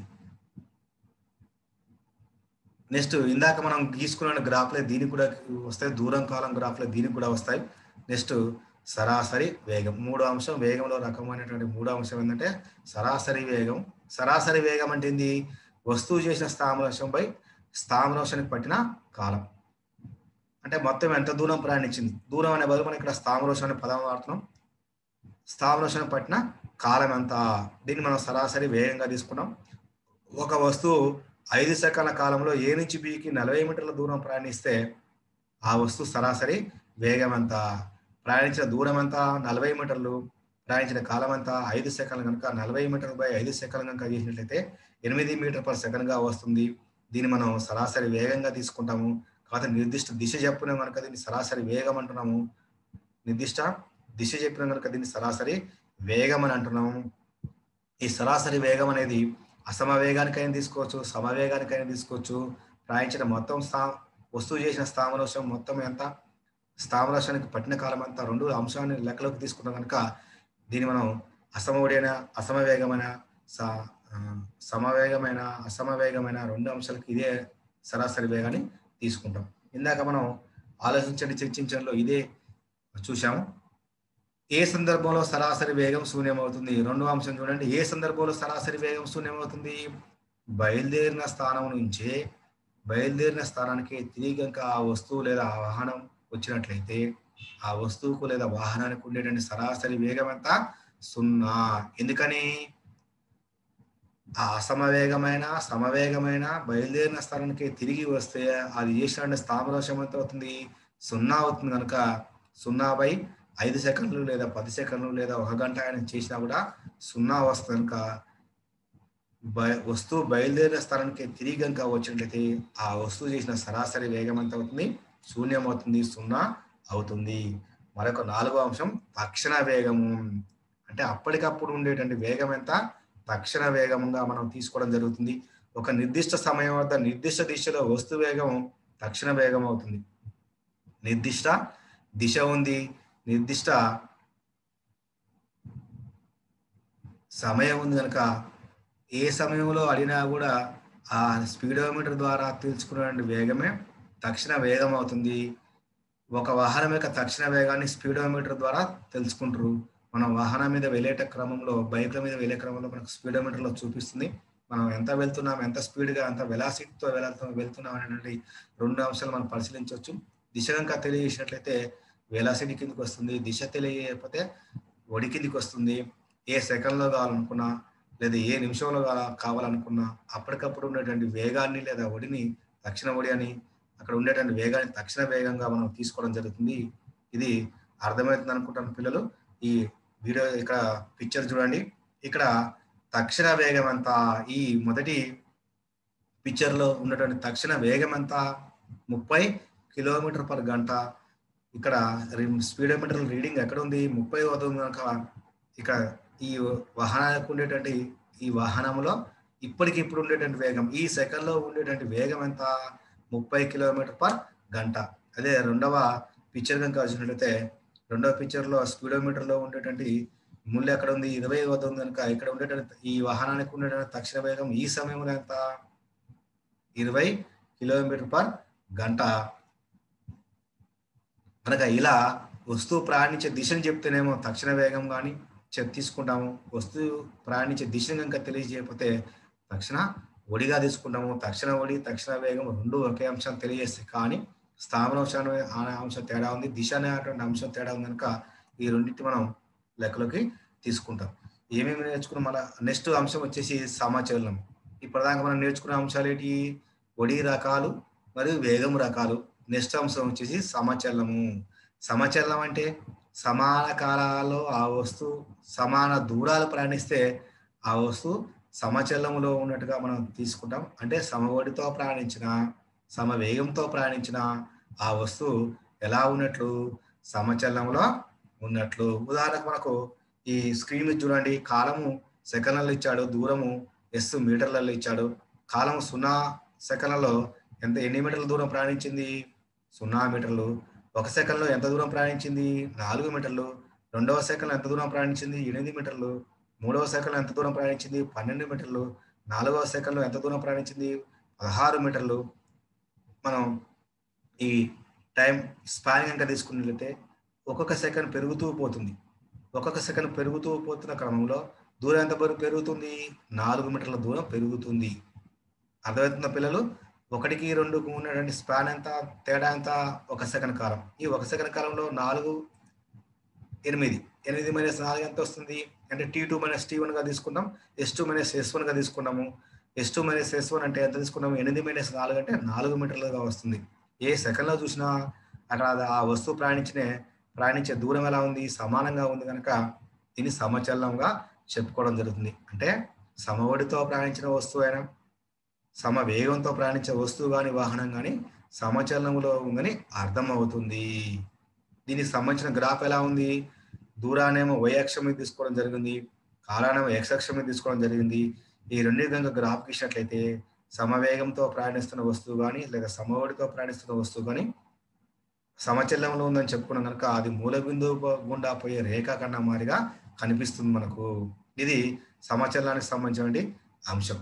నెక్స్ట్ ఇందాక మనం గీసుకున్న గ్రాఫ్లే దీనికి కూడా వస్తాయి దూరం కాలం గ్రాఫ్లే దీనికి కూడా వస్తాయి నెక్స్ట్ సరాసరి వేగం మూడో అంశం వేగంలో రకమైనటువంటి మూడో అంశం ఏంటంటే సరాసరి వేగం సరాసరి వేగం అంటే ఏంది వస్తువు చేసిన స్థామరాంశంపై స్థామరాంశానికి పట్టిన కాలం అంటే మొత్తం ఎంత దూరం ప్రయాణించింది దూరం అనే బదులు మనం ఇక్కడ స్థామరోషం అనే పదం వాడుతున్నాం స్థామరోషం పట్టిన కాలం ఎంత దీన్ని మనం సరాసరి వేగంగా తీసుకున్నాం ఒక వస్తువు ఐదు సెకండ్ల కాలంలో ఏ నుంచి బికి నలభై మీటర్ల దూరం ప్రయాణిస్తే ఆ వస్తువు సరాసరి వేగం ఎంత ప్రయాణించిన దూరం ఎంత నలభై మీటర్లు ప్రయాణించిన కాలం ఎంత ఐదు సెకండ్లు కనుక నలభై మీటర్లు బై ఐదు సెకండ్లు కనుక చేసినట్లయితే ఎనిమిది మీటర్ పర్ సెకండ్గా వస్తుంది దీన్ని మనం సరాసరి వేగంగా తీసుకుంటాము కాకపోతే నిర్దిష్ట దిశ చెప్పిన కనుక దీన్ని సరాసరి వేగం అంటున్నాము నిర్దిష్ట దిశ చెప్పిన కనుక దీన్ని సరాసరి వేగం అని అంటున్నాము ఈ సరాసరి వేగం అనేది అసమవేగానికైనా తీసుకోవచ్చు సమవేగానికైనా తీసుకోవచ్చు ప్రయాణించిన మొత్తం స్థా వస్తువు చేసిన స్థామరోషం మొత్తం ఎంత స్థామరోషానికి పట్టిన కాలం అంతా రెండు అంశాన్ని లెక్కలోకి తీసుకున్నాం కనుక దీన్ని మనం అసమవుడైన అసమవేగమైన స- ఆ, సమవేగమైన అసమవేగమైన రెండు అంశాలకి ఇదే సరాసరి వేగాన్ని తీసుకుంటాం ఇందాక మనం ఆలోచించండి చర్చించడంలో ఇదే చూసాము ఏ సందర్భంలో సరాసరి వేగం శూన్యమవుతుంది రెండో అంశం చూడండి ఏ సందర్భంలో సరాసరి వేగం శూన్యమవుతుంది బయలుదేరిన స్థానం నుంచే బయలుదేరిన స్థానానికి తిరిగి కనుక ఆ వస్తువు లేదా ఆ వాహనం వచ్చినట్లయితే ఆ వస్తువుకు లేదా వాహనానికి ఉండేటువంటి సరాసరి వేగం ఎంత సున్నా ఎందుకని ఆ అసమవేగమైన సమవేగమైన బయలుదేరిన స్థానానికి తిరిగి వస్తే అది చేసిన స్థామరోషం ఎంత అవుతుంది సున్నా అవుతుంది కనుక సున్నా బై ఐదు సెకండ్లు లేదా పది సెకండ్లు లేదా ఒక గంట ఆయన చేసినా కూడా సున్నా వస్తుంది కనుక బయ వస్తువు బయలుదేరిన స్థానానికి తిరిగి కనుక వచ్చినట్లయితే ఆ వస్తువు చేసిన సరాసరి వేగం ఎంత అవుతుంది శూన్యం అవుతుంది సున్నా అవుతుంది మరొక నాలుగో అంశం తక్షణ వేగము అంటే అప్పటికప్పుడు ఉండేటువంటి వేగం ఎంత తక్షణ వేగంగా మనం తీసుకోవడం జరుగుతుంది ఒక నిర్దిష్ట సమయం వద్ద నిర్దిష్ట దిశలో వస్తు వేగం తక్షణ వేగం అవుతుంది నిర్దిష్ట దిశ ఉంది నిర్దిష్ట సమయం ఉంది కనుక ఏ సమయంలో అడిగినా కూడా ఆ స్పీడోమీటర్ ద్వారా తెలుసుకునే వేగమే తక్షణ వేగం అవుతుంది ఒక వాహనం యొక్క తక్షణ వేగాన్ని స్పీడోమీటర్ ద్వారా తెలుసుకుంటారు మనం వాహనం మీద వెళ్ళేట క్రమంలో బైక్ల మీద వెళ్ళే క్రమంలో మనకు స్పీడోమీటర్లో చూపిస్తుంది మనం ఎంత వెళ్తున్నాం ఎంత స్పీడ్గా ఎంత వెలాసిటీతో వెళ్తున్నాం వెళ్తున్నాం అనేటువంటి రెండు అంశాలు మనం పరిశీలించవచ్చు దిశ కనుక తెలియజేసినట్లయితే వెలాసిటీ కిందకి వస్తుంది దిశ తెలియకపోతే ఒడి కిందికి వస్తుంది ఏ సెకండ్లో కావాలనుకున్నా లేదా ఏ నిమిషంలో కావాలనుకున్నా అప్పటికప్పుడు ఉండేటువంటి వేగాన్ని లేదా ఒడిని తక్షణ ఒడి అని అక్కడ ఉండేటువంటి వేగాన్ని తక్షణ వేగంగా మనం తీసుకోవడం జరుగుతుంది ఇది అర్థమవుతుంది అనుకుంటాను పిల్లలు ఈ వీడియో ఇక్కడ పిక్చర్ చూడండి ఇక్కడ తక్షణ వేగం ఎంత ఈ మొదటి పిక్చర్ లో ఉన్నటువంటి తక్షణ వేగం ఎంత ముప్పై కిలోమీటర్ పర్ గంట ఇక్కడ స్పీడోమీటర్ రీడింగ్ ఎక్కడ ఉంది ముప్పై అవుతుంది కనుక ఇక్కడ ఈ వాహనాలకు ఉండేటువంటి ఈ వాహనంలో ఇప్పటికి ఇప్పుడు ఉండేటువంటి వేగం ఈ సెకండ్ లో ఉండేటువంటి వేగం ఎంత ముప్పై కిలోమీటర్ పర్ గంట అదే రెండవ పిక్చర్ కనుక వచ్చినట్లయితే రెండవ పిక్చర్ లో స్పీడోమీటర్ లో ఉండేటువంటి ముళ్ళు ఎక్కడ ఉంది ఇరవై వద్ద ఉంది కనుక ఇక్కడ ఉండేటువంటి ఈ వాహనానికి ఉండేటువంటి తక్షణ వేగం ఈ సమయంలో ఎంత ఇరవై కిలోమీటర్ పర్ గంట కనుక ఇలా వస్తువు ప్రయాణించే దిశను చెప్తేనేమో తక్షణ వేగం కానీ తీసుకుంటాము వస్తువు ప్రయాణించే దిశను కనుక తెలియజేయకపోతే తక్షణ ఒడిగా తీసుకుంటాము తక్షణ ఒడి తక్షణ వేగం రెండు ఒకే అంశం తెలియజేస్తాయి కానీ స్థావరాంశం అనే అంశం తేడా ఉంది దిశ అనేటువంటి అంశం తేడా ఉంది కనుక ఈ రెండింటి మనం లెక్కలోకి తీసుకుంటాం ఏమేమి నేర్చుకున్నాం మళ్ళీ నెక్స్ట్ అంశం వచ్చేసి సమాచలనం ఇప్పటిదాకా మనం నేర్చుకున్న అంశాలు ఏంటి ఒడి రకాలు మరియు వేగం రకాలు నెక్స్ట్ అంశం వచ్చేసి సమచలనము సమచలనం అంటే సమాన కాలాల్లో ఆ వస్తువు సమాన దూరాలు ప్రయాణిస్తే ఆ వస్తువు సమచలనంలో ఉన్నట్టుగా మనం తీసుకుంటాం అంటే సమఒడితో ప్రయాణించిన సమవేగంతో ప్రయాణించిన ఆ వస్తువు ఎలా ఉన్నట్లు సమచలనంలో ఉన్నట్లు ఉదాహరణకు మనకు ఈ స్క్రీన్ మీద చూడండి కాలము సెకండ్లలో ఇచ్చాడు దూరము ఎస్ మీటర్లలో ఇచ్చాడు కాలము సున్నా సెకండ్లలో ఎంత ఎన్ని మీటర్ల దూరం ప్రయాణించింది సున్నా మీటర్లు ఒక సెకండ్లో ఎంత దూరం ప్రయాణించింది నాలుగు మీటర్లు రెండవ సెకండ్లో ఎంత దూరం ప్రయాణించింది ఎనిమిది మీటర్లు మూడవ సెకండ్లో ఎంత దూరం ప్రయాణించింది పన్నెండు మీటర్లు నాలుగవ సెకండ్లో ఎంత దూరం ప్రయాణించింది పదహారు మీటర్లు మనం ఈ టైం స్పానింగ్ కనుక తీసుకున్నట్లయితే ఒక్కొక్క సెకండ్ పెరుగుతూ పోతుంది ఒక్కొక్క సెకండ్ పెరుగుతూ పోతున్న క్రమంలో దూరం ఎంత పెరుగుతుంది నాలుగు మీటర్ల దూరం పెరుగుతుంది అర్థమవుతున్న పిల్లలు ఒకటికి రెండుకు ఉన్నటువంటి స్పాన్ ఎంత తేడా ఎంత ఒక సెకండ్ కాలం ఈ ఒక సెకండ్ కాలంలో నాలుగు ఎనిమిది ఎనిమిది మైనస్ నాలుగు ఎంత వస్తుంది అంటే టీ టూ మైనస్ టీ వన్గా తీసుకుంటాం ఎస్ టూ మైనస్ ఎస్ వన్గా తీసుకున్నాము S two minus S one అంటే ఎంత తీసుకున్నాము ఎనిమిది మైనస్ నాలుగు అంటే నాలుగు మీటర్లుగా వస్తుంది ఏ సెకండ్లో చూసినా అక్కడ ఆ వస్తువు ప్రయాణించిన ప్రయాణించే దూరం ఎలా ఉంది సమానంగా ఉంది కనుక దీన్ని సమచలనంగా చెప్పుకోవడం జరుగుతుంది అంటే సమఒడితో ప్రయాణించిన వస్తువు అయినా సమ వేగంతో ప్రయాణించే వస్తువు కానీ వాహనం కానీ సమచలనంలో ఉందని అర్థం అవుతుంది దీనికి సంబంధించిన గ్రాఫ్ ఎలా ఉంది దూరానేమో వై అక్షం మీద తీసుకోవడం జరిగింది కాలానేమో ఎక్స్ అక్షం మీద తీసుకోవడం జరిగింది ఈ రెండు విధంగా గ్రాఫ్ గీసినట్లయితే సమవేగంతో ప్రయాణిస్తున్న వస్తువు కానీ లేదా సమఒడితో ప్రయాణిస్తున్న వస్తువు కానీ సమచలనంలో ఉందని చెప్పుకున్నాం కనుక అది మూల బిందువు గుండా పోయే రేఖాఖండం మాదిరిగా కనిపిస్తుంది మనకు ఇది సమచలనానికి సంబంధించిన అంశం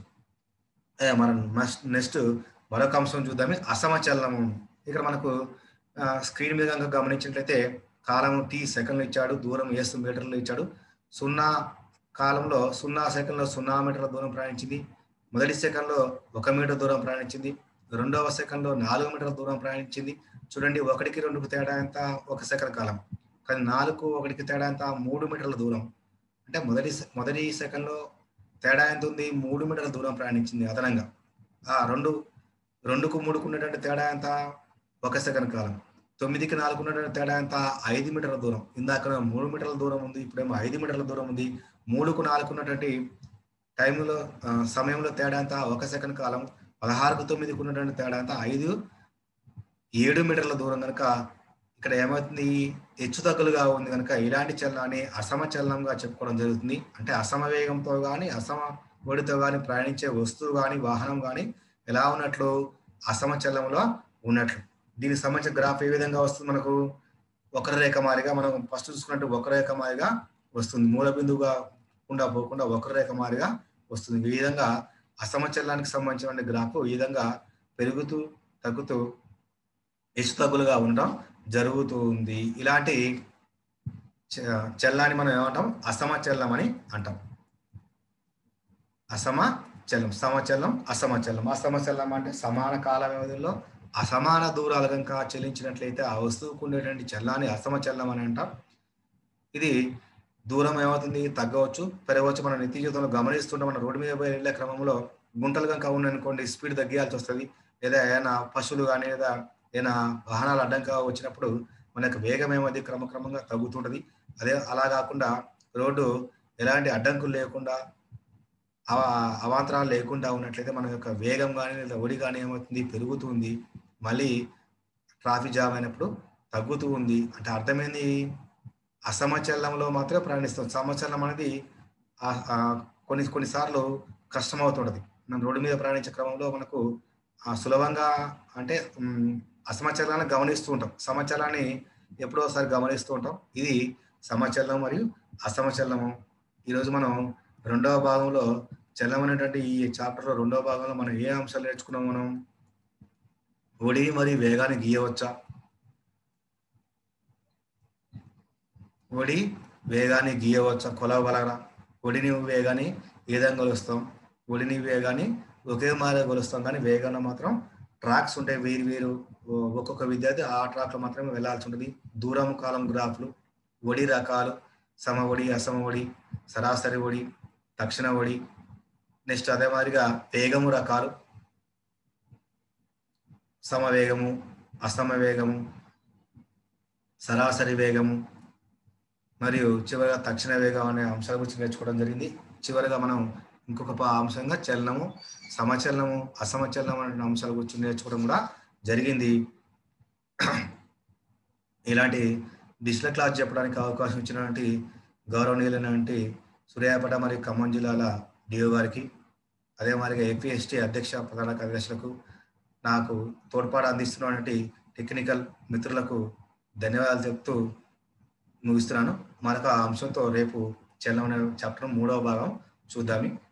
మనం నెక్స్ట్ మరొక అంశం చూద్దామే అసమచలనము ఇక్కడ మనకు స్క్రీన్ మీద కనుక గమనించినట్లయితే కాలం టీ సెకండ్లు ఇచ్చాడు దూరం ఎస్ మీటర్లు ఇచ్చాడు సున్నా కాలంలో సున్నా సెకండ్లో సున్నా మీటర్ల దూరం ప్రయాణించింది మొదటి సెకండ్లో ఒక మీటర్ దూరం ప్రయాణించింది రెండవ సెకండ్లో నాలుగు మీటర్ల దూరం ప్రయాణించింది చూడండి ఒకటికి రెండుకు తేడా ఎంత ఒక సెకండ్ కాలం కానీ నాలుగు ఒకటికి తేడా ఎంత మూడు మీటర్ల దూరం అంటే మొదటి మొదటి సెకండ్లో తేడా ఎంత ఉంది మూడు మీటర్ల దూరం ప్రయాణించింది అదనంగా ఆ రెండు రెండుకు మూడుకు ఉన్నటువంటి తేడా ఎంత ఒక సెకండ్ కాలం తొమ్మిదికి నాలుగు ఉన్నటువంటి తేడా ఎంత ఐదు మీటర్ల దూరం ఇందాక మూడు మీటర్ల దూరం ఉంది ఇప్పుడేమో ఐదు మీటర్ల దూరం ఉంది మూడుకు నాలుగు ఉన్నటువంటి టైంలో సమయంలో తేడా ఎంత ఒక సెకండ్ కాలం పదహారుకు తొమ్మిదికి ఉన్నటువంటి తేడా ఎంత ఐదు ఏడు మీటర్ల దూరం కనుక ఇక్కడ ఏమవుతుంది హెచ్చు తగ్గులుగా ఉంది కనుక ఇలాంటి చలనాన్ని అసమచలనంగా చెప్పుకోవడం జరుగుతుంది అంటే అసమవేగంతో కానీ అసమ ఒడితో కానీ ప్రయాణించే వస్తువు కానీ వాహనం కానీ ఎలా ఉన్నట్లు అసమచలనంలో ఉన్నట్లు దీనికి సంబంధించిన గ్రాఫ్ ఏ విధంగా వస్తుంది మనకు వక్రరేఖ మారిగా మనం ఫస్ట్ చూసుకున్నట్టు వక్రరేఖ మారిగా వస్తుంది మూల బిందువుగా కుండా పోకుండా వక్రరేఖ మారిగా వస్తుంది ఈ విధంగా అసమచలనానికి సంబంధించిన గ్రాఫ్ ఈ విధంగా పెరుగుతూ తగ్గుతూ హెచ్చు తగ్గులుగా ఉండడం జరుగుతుంది ఇలాంటి చ- చలనాన్ని మనం ఏమంటాం అసమచలనం అని అంటాం అసమచలం సమచలం అసమచలం అసమచలం అంటే సమాన కాల వ్యవధిలో అసమాన దూరాలు కనుక చెల్లించినట్లయితే ఆ వస్తువుకు ఉండేటువంటి చలనాన్ని అసమచలనం అని అంటాం ఇది దూరం ఏమవుతుంది తగ్గవచ్చు పెరగవచ్చు మనం నిత్య జీవితంలో గమనిస్తుంటాం మన రోడ్డు మీద పోయి వెళ్ళే క్రమంలో గుంటలు కనుక ఉన్నాయనుకోండి స్పీడ్ తగ్గియాల్సి వస్తుంది లేదా ఏదైనా పశువులు కానీ లేదా ఏదైనా వాహనాలు అడ్డంగా వచ్చినప్పుడు మన యొక్క వేగం ఏమది క్రమక్రమంగా తగ్గుతుంటది అదే అలా కాకుండా రోడ్డు ఎలాంటి అడ్డంకులు లేకుండా అవ- అవాంతరాలు లేకుండా ఉన్నట్లయితే మన యొక్క వేగం కానీ లేదా ఒడి కానీ ఏమవుతుంది పెరుగుతుంది మళ్ళీ ట్రాఫిక్ జామ్ అయినప్పుడు తగ్గుతూ ఉంది అంటే అర్థమైంది అసమచలనంలో మాత్రమే ప్రయాణిస్తాం సమచలనం అనేది ఆ- ఆ కొన్ని కొన్నిసార్లు కష్టం అవుతుంటది మనం రోడ్డు మీద ప్రయాణించే క్రమంలో మనకు ఆ సులభంగా అంటే ఉమ్, అసమచలనాన్ని గమనిస్తూ ఉంటాం సమచలాన్ని ఎప్పుడో ఒకసారి గమనిస్తూ ఉంటాం ఇది సమచలనం మరియు అసమచలనము ఈరోజు మనం రెండవ భాగంలో చలనం అనేటువంటి ఈ చాప్టర్లో రెండవ భాగంలో మనం ఏ అంశాలు నేర్చుకున్నాం మనం ఒడి మరియు వేగాన్ని గీయవచ్చా ఒడి వేగాన్ని గీయవచ్చా కొలవగలరా ఒడిని వేగాన్ని ఏ విధంగా కొలుస్తాం ఒడిని వేగాన్ని ఒకే మాదిరిగా కొలుస్తాం కానీ వేగంలో మాత్రం ట్రాక్స్ ఉంటాయి వేరు వేరు ఓ- ఒక్కొక్క విద్యార్థి ఆ ట్రాక్ లో మాత్రమే వెళ్ళాల్సి ఉంటుంది దూరం కాలం గ్రాఫ్లు ఒడి రకాలు సమ ఒడి అసమ ఒడి సరాసరి ఒడి తక్షణ ఒడి నెక్స్ట్ అదే మాదిరిగా వేగము రకాలు సమవేగము అసమ వేగము సరాసరి వేగము మరియు చివరిగా తక్షణ వేగం అనే అంశాల గురించి నేర్చుకోవడం జరిగింది చివరిగా మనం ఇంకొక ప- అంశంగా చలనము సమచలనము అసమచలనం అనే అంశాల గురించి నేర్చుకోవడం కూడా జరిగింది ఇలాంటి డిజిటల్ క్లాస్ చెప్పడానికి అవకాశం ఇచ్చినటువంటి గౌరవనీయులైనటువంటి సూర్యాపేట మరియు ఖమ్మం జిల్లాల డిఓ గారికి అదే మాదిరిగా ఏపీఎస్టీ అధ్యక్ష ప్రధాన కార్యదర్శులకు నాకు తోడ్పాటు అందిస్తున్నటువంటి టెక్నికల్ మిత్రులకు ధన్యవాదాలు చెప్తూ ముగిస్తున్నాను మరొక అంశంతో రేపు చలనం అనే చాప్టర్ మూడవ భాగం చూద్దామి